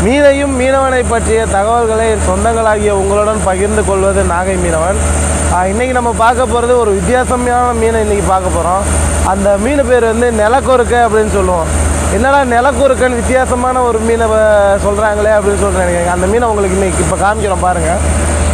மீனையும் மீனவனை பற்றிய தகவல்களை என் சொந்தங்களாகிய உங்களுடன் பகிர்ந்து கொள்வது நாகை மீனவன் ஆஹ் இன்னைக்கு நம்ம பார்க்க போகிறது ஒரு வித்தியாசமான மீனை இன்னைக்கு பார்க்க போகிறோம் அந்த மீன் பேர் வந்து நிலக்கொருக்கை அப்படின்னு சொல்லுவோம் என்னடா நிலக்கொருக்கன் வித்தியாசமான ஒரு மீனை வ- சொல்கிறாங்களே அப்படின்னு சொல்கிறேன் அந்த மீனை உங்களுக்கு இன்னைக்கு இப்போ காமிக்கிறோம் பாருங்கள்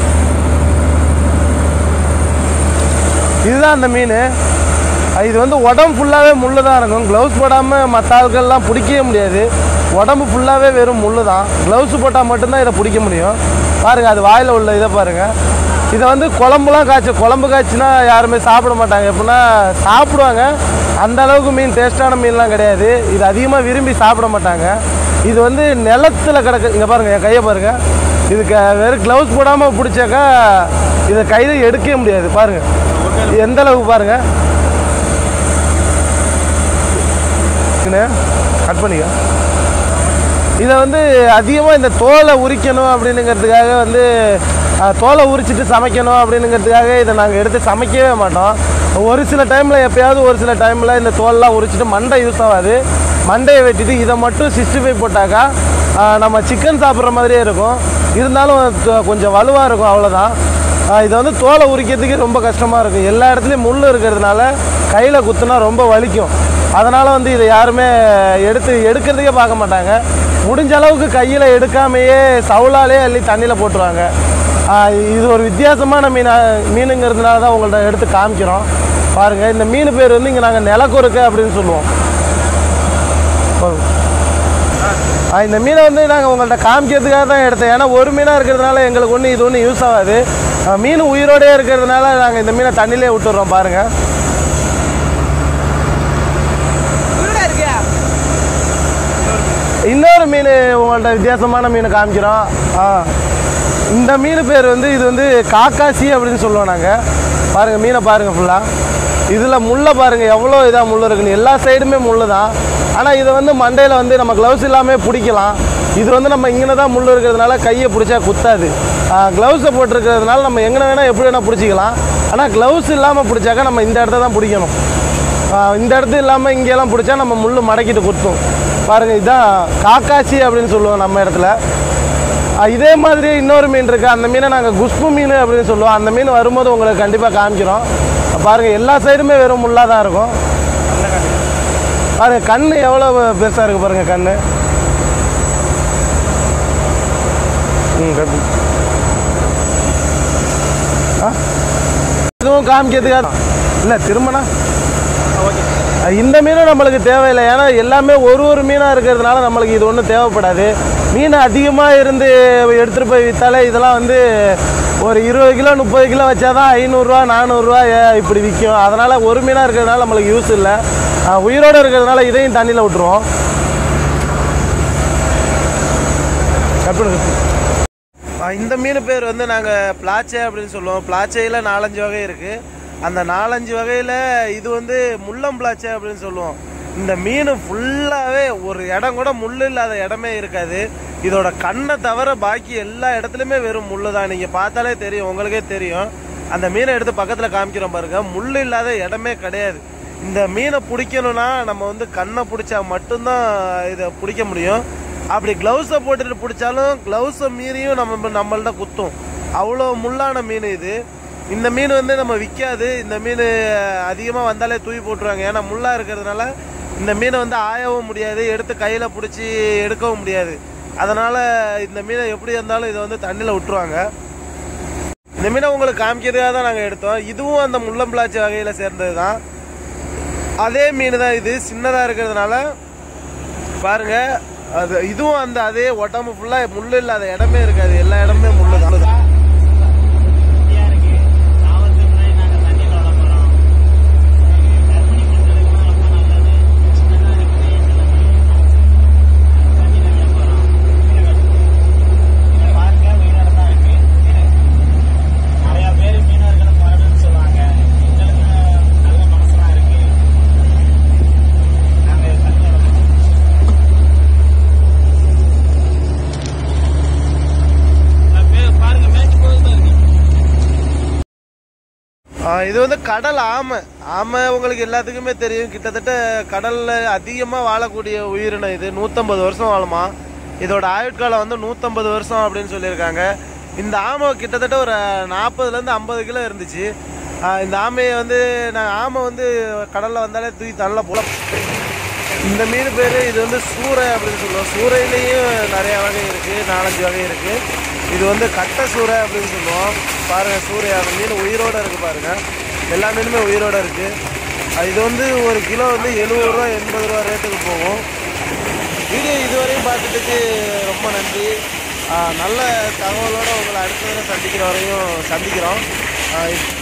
இதுதான் அந்த மீன் இது வந்து உடம்பு ஃபுல்லாகவே முள்ளு தான் இருக்கும் க்ளவுஸ் போடாமல் மற்ற ஆட்கள்லாம் பிடிக்கவே முடியாது உடம்பு ஃபுல்லாகவே வெறும் முள்ளு தான் க்ளவுஸ் போட்டால் மட்டும்தான் இதை பிடிக்க முடியும் பாருங்கள் அது வாயில் உள்ள இதை பாருங்கள் இதை வந்து குழம்புலாம் காய்ச்சி குழம்பு காய்ச்சினா யாருமே சாப்பிட மாட்டாங்க எப்படின்னா சாப்பிடுவாங்க அந்த அளவுக்கு மீன் டேஸ்டான மீன்லாம் கிடையாது இது அதிகமாக விரும்பி சாப்பிட மாட்டாங்க இது வந்து நிலத்தில் கிடக்கு இங்கே பாருங்கள் என் கையை பாருங்கள் இதுக்கு வெறும் க்ளவுஸ் போடாமல் பிடிச்சாக்கா இதை கையில் எடுக்கவே முடியாது பாருங்கள் எந்த அளவுக்கு பாருங்கள் கட் பண்ணிக்க இதை வந்து அதிகமாக இந்த தோலை உரிக்கணும் அப்படின்னுங்கிறதுக்காக வந்து அஹ், தோலை உரிச்சிட்டு சமைக்கணும் அப்படின்னுங்கிறதுக்காக இதை நாங்கள் எடுத்து சமைக்கவே மாட்டோம் ஒரு சில டைமில் எப்பயாவது ஒரு சில டைமில் இந்த தோல்லாம் உரிச்சிட்டு மண்டை யூஸ் ஆகாது மண்டையை வெட்டிட்டு இதை மட்டும் சிக்ஸ்டி ஃபைவ் போட்டாக்கா அஹ், நம்ம சிக்கன் சாப்பிட்ற மாதிரியே இருக்கும் இருந்தாலும் த- கொஞ்சம் வலுவாக இருக்கும் அவ்வளோதான் ஆஹ் இதை வந்து தோலை உரிக்கிறதுக்கு ரொம்ப கஷ்டமாக இருக்கும் எல்லா இடத்துலையும் முள் இருக்கிறதுனால கையில் குத்துனா ரொம்ப வலிக்கும் அதனால் வந்து இதை யாருமே எடுத்து எடுக்கிறதுக்கே பார்க்க மாட்டாங்க முடிஞ்ச அளவுக்கு கையில் எடுக்காமையே சவுளாலே அள்ளி தண்ணியில் போட்டுருவாங்க ஆஹ் இது ஒரு வித்தியாசமான மீனா மீனுங்கிறதுனால தான் உங்கள்ட்ட எடுத்து காமிக்கிறோம் பாருங்கள் இந்த மீன் பேர் வந்து இங்கே நாங்கள் நிலக்கொருக்கை அப்படின்னு சொல்லுவோம் ஆ, இந்த மீனை வந்து நாங்கள் உங்கள்கிட்ட காமிக்கிறதுக்காக தான் எடுத்தோம் ஏன்னா ஒரு மீனாக இருக்கிறதுனால எங்களுக்கு ஒன்றும் இது ஒன்றும் யூஸ் ஆகாது ஆ, மீன் உயிரோடயே இருக்கிறதுனால நாங்கள் இந்த மீனை தண்ணியிலே விட்டுறோம் பாருங்கள் உயிரோட இருக்கியா இன்னொரு மீன் உங்கள்கிட்ட வித்தியாசமான மீன் காமிக்கிறோம் ஆ இந்த மீன் பேர் வந்து இது வந்து காக்காசி அப்படின்னு சொல்லுவோம் நாங்கள் பாருங்கள் மீனை பாருங்கள் ஃபுல்லாக இதில் முள்ளை பாருங்கள் எவ்வளோ இதாக முள் இருக்குன்னு எல்லா சைடுமே முள் தான் ஆனால் இதை வந்து மண்டையில் வந்து நம்ம க்ளவுஸ் இல்லாமல் பிடிக்கலாம் இது வந்து நம்ம இங்கே தான் முள் இருக்கிறதுனால கையை பிடிச்சா குத்தாது க்ளவுஸை போட்டிருக்கிறதுனால நம்ம எங்கே வேணால் எப்படி வேணால் பிடிச்சிக்கலாம் ஆனால் க்ளவுஸ் இல்லாமல் பிடிச்சாக்கா நம்ம இந்த இடத்த தான் பிடிக்கணும் ஆஹ் இந்த இடத்து இல்லாமல் இங்கெல்லாம் பிடிச்சா நம்ம முள் மடக்கிட்டு குத்தும் பாருங்கள் இதுதான் காக்காசி அப்படின்னு சொல்லுவோம் நம்ம இடத்துல ஆஹ் இதே மாதிரி இன்னொரு மீன் இருக்குது அந்த மீனை நாங்கள் குஷ்பு மீன் அப்படின்னு சொல்லுவோம் அந்த மீன் வரும்போது உங்களுக்கு கண்டிப்பாக காமிக்கிறோம் பாருங்கள் எல்லா சைடுமே வெறும் முள்ளாக தான் இருக்கும் பாருங்கள் கண் எவ்வளோ பெருசாக இருக்குது பாருங்கள் கண் ம் கட்டு ஆ இதுவும் காமிக்கிறதுக்காக இல்லை திரும்பினா அஹ் இந்த மீனும் நம்மளுக்கு தேவையில்லை ஏன்னா எல்லாமே ஒரு ஒரு மீனாக இருக்கிறதுனால நம்மளுக்கு இது ஒன்றும் தேவைப்படாது மீன் அதிகமாக இருந்து எடுத்துகிட்டு போய் விற்றாலே இதெல்லாம் வந்து ஒரு இருபது கிலோ முப்பது கிலோ வச்சா தான் ஐநூறுரூவா நானூறுரூவா இப்படி விற்கும் அதனால் ஒரு மீனாக இருக்கிறதுனால நம்மளுக்கு யூஸ் இல்லை அஹ் உயிரோடு இருக்கிறதுனால இதையும் தண்ணியில் விட்டுருவோம் கட் பண்ணுங்க ஆ, இந்த மீன் பேர் வந்து நாங்கள் பிளாச்சை அப்படின்னு சொல்லுவோம் பிளாச்சையில் நாலஞ்சு வகை இருக்குது அந்த நாலஞ்சு வகையில் இது வந்து முள்ளம் பிளாச்சை அப்படின்னு சொல்லுவோம் இந்த மீன் ஃபுல்லாகவே ஒரு இடம் கூட முள் இல்லாத இடமே இருக்காது இதோட கண்ணை தவிர பாக்கி எல்லா இடத்துலையுமே வெறும் முள் தான் நீங்கள் பார்த்தாலே தெரியும் உங்களுக்கே தெரியும் அந்த மீனை எடுத்து பக்கத்தில் காமிக்கிறோம் பாருங்க முள் இல்லாத இடமே கிடையாது இந்த மீனை பிடிக்கணும்னா நம்ம வந்து கண்ணை பிடிச்சா மட்டும்தான் இதை பிடிக்க முடியும் அப்படி க்ளவுஸை போட்டுட்டு பிடிச்சாலும் க்ளவுஸை மீறியும் நம்ம நம்மள்ட்ட குத்தும் அவ்வளோ முள்ளான மீன் இது இந்த மீன் வந்து நம்ம விற்காது இந்த மீன் அதிகமாக வந்தாலே தூக்கி போட்டுருவாங்க ஏன்னா முள்ளாக இருக்கிறதுனால இந்த மீனை வந்து ஆயவும் முடியாது எடுத்து கையில் பிடிச்சி எடுக்கவும் முடியாது அதனால் இந்த மீனை எப்படி இருந்தாலும் இதை வந்து தண்ணியில் விட்டுருவாங்க இந்த மீனை உங்களுக்கு காமிக்கிறதுக்காக தான் நாங்கள் எடுத்தோம் இதுவும் அந்த முள்ளம்பிளாச்சி வகையில் சேர்ந்தது தான் அதே மீன் தான் இது சின்னதாக இருக்கிறதுனால பாருங்க அது இதுவும் அந்த அதே உடம்பு ஃபுல்லா முள்ளு இல்லாத இடமே இருக்காது எல்லா இடமே முள்ளு தான் குட்டியா இருக்கு தாவரத்துக்கு முன்னாடி நாங்க தண்ணியில விட போறோம் கர்ப்பிணி பெண்களுக்கு ரொம்ப நல்லது சின்னதா இருக்குது தண்ணியில விட போறோம் இங்க பாருங்க உயிரோட தான் இருக்கு நிறைய பேர் மீனவர்களை போராடுன்னு சொல்லுவாங்க எங்களுக்கு நல்ல மனசுலாம் இருக்கு நாங்க தண்ணியில விட போறோம் பாருங்க மேட்ச் போயிட்டு இருக்கு ஆ, இது வந்து கடல் ஆமை ஆமை உங்களுக்கு எல்லாத்துக்குமே தெரியும் கிட்டத்தட்ட கடல்ல அதிகமாக வாழக்கூடிய உயிரினம் இது நூற்றம்பது வருஷம் வாழுமா இதோட ஆயுட்காலம் வந்து நூற்றம்பது வருஷம் அப்படின்னு சொல்லியிருக்காங்க இந்த ஆமை கிட்டத்தட்ட ஒரு நாற்பதுலேருந்து ஐம்பது கிலோ இருந்துச்சு ஆஹ் இந்த ஆமையை வந்து நான் ஆமை வந்து கடலில் வந்தாலே தூக்கி தள்ள போல இந்த மீன் பேர் இது வந்து சூறை அப்படின்னு சொல்லுவோம் சூறையிலையும் நிறைய வகை இருக்குது நாலஞ்சு வகை இருக்குது இது வந்து கட்டை சூறை அப்படின்னு சொல்லுவோம் பாருங்கள் சூறை அந்த மீன் உயிரோடு இருக்குது பாருங்கள் எல்லா மீனுமே உயிரோடு இருக்குது இது வந்து ஒரு கிலோ வந்து எழுபது ரூபா எண்பது ரூபா ரேட்டுக்கு போகும் வீடியோ இதுவரையும் பார்த்துட்டுக்கு ரொம்ப நன்றி ஆஹ் நல்ல தகவலோடு உங்களை அடுத்த தடவை சந்திக்கிற வரையும் சந்திக்கிறோம் ஆஹ்